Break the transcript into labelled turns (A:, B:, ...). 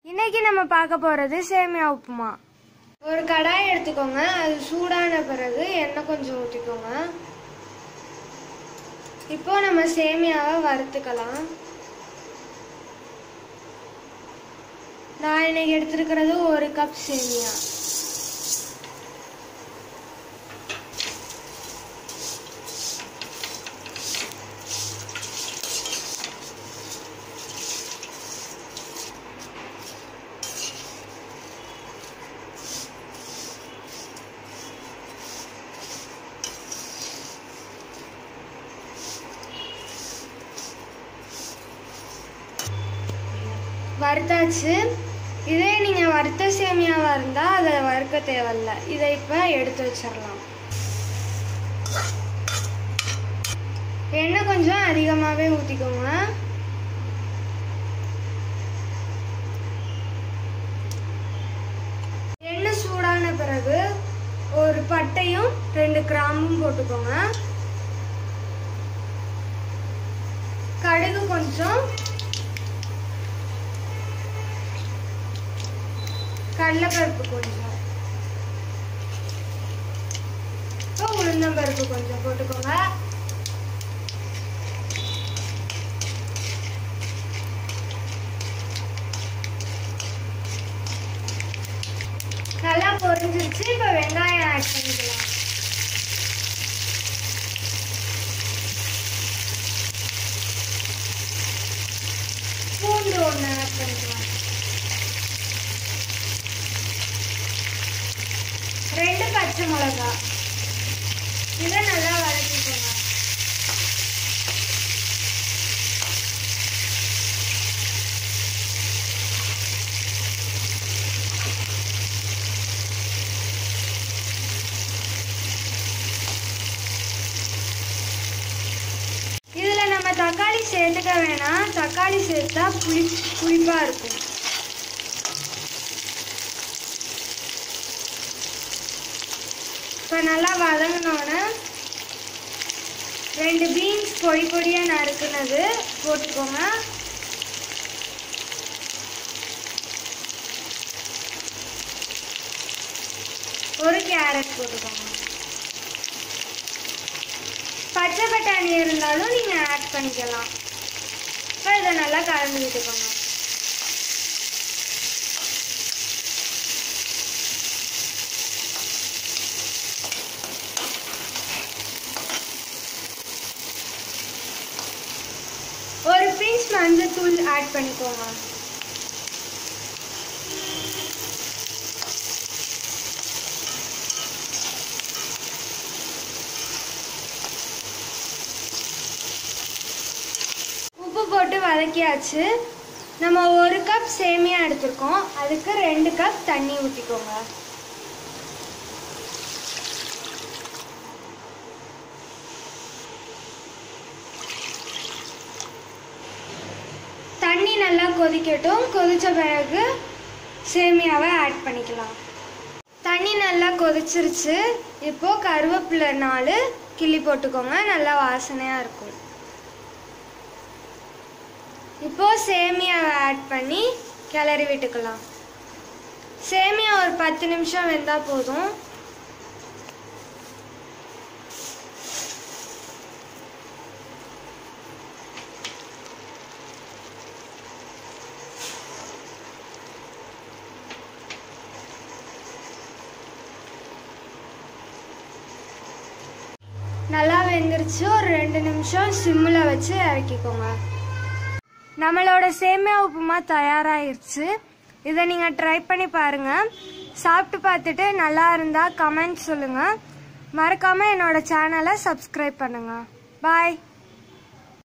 A: இன்னைக்கு நம்ம பார்க்க போறது சேமியா உப்புமா ஒரு கடாய் எடுத்துக்கோங்க அது சூடான பிறகு எண்ணெய் கொஞ்சம் ஊற்றிக்கோங்க இப்போ நம்ம சேமியாவை வறுத்துக்கலாம் நான் இன்னைக்கு எடுத்திருக்கிறது ஒரு கப் சேமியா வறுத்தாச்சு இதே நீங்க வறுத்த சேமியாவா இருந்தா அதை வறுக்க தேவையில்ல இதை இப்ப எடுத்து வச்சிடலாம் எண்ணெய் கொஞ்சம் அதிகமாகவே ஊற்றிக்கோங்க எண்ணெய் சூடான பிறகு ஒரு பட்டையும் ரெண்டு கிராம்பும் போட்டுக்கோங்க கடுகு கொஞ்சம் கடலைப்பருப்பு கொஞ்சம் இப்போ உளுந்தம்பருப்பு கொஞ்சம் போட்டுக்கோங்க நல்லா பொரிஞ்சிருச்சு இப்போ வெங்காயம் ஆட் பண்ணிக்கலாம் பூண்டு ஒன்று ஆட் பண்ணிக்கலாம் ரெண்டு பச்சை மிளகா இதை நல்லா வதக்கிக்கோங்க இதுல நம்ம தக்காளி சேர்த்துக்க வேணாம் தக்காளி சேர்த்தா புளி புளிப்பா இருக்கும் இப்போ நல்லா வதங்கினோன்னே ரெண்டு பீன்ஸ் பொடி பொடியாக நறுக்குனது போட்டுக்கோங்க ஒரு கேரட் போட்டுக்கோங்க பச்சை பட்டாணி இருந்தாலும் நீங்கள் ஆட் பண்ணிக்கலாம் இப்போ இதை நல்லா கலந்து விட்டுக்கோங்க ஒரு பிஞ்ச் மஞ்சத்தூள் ஆட் பண்ணிக்கோங்க உப்பு போட்டு வதக்கியாச்சு நம்ம ஒரு கப் சேமியா எடுத்திருக்கோம் அதுக்கு ரெண்டு கப் தண்ணி ஊற்றிக்கோங்க தண்ணி நல்லா கொதிக்கட்டும் கொதிச்ச பிறகு சேமியாவை ஆட் பண்ணிக்கலாம் தண்ணி நல்லா கொதிச்சிருச்சு இப்போ கருவேப்பிலை நாலு கிள்ளி போட்டுக்கோங்க நல்லா வாசனையாக இருக்கும் இப்போ சேமியாவை ஆட் பண்ணி கிளறி விட்டுக்கலாம் சேமியா ஒரு பத்து நிமிஷம் வெந்தால் போதும் நல்லா வெந்துருச்சு ஒரு ரெண்டு நிமிஷம் சிம்மில் வச்சு இறக்கிக்கோங்க நம்மளோட சேமியா உப்புமா தயாராகிருச்சு இதை நீங்கள் ட்ரை பண்ணி பாருங்கள் சாப்பிட்டு பார்த்துட்டு நல்லா இருந்தால் கமெண்ட் சொல்லுங்கள் மறக்காமல் என்னோட சேனலை சப்ஸ்கிரைப் பண்ணுங்கள் பாய்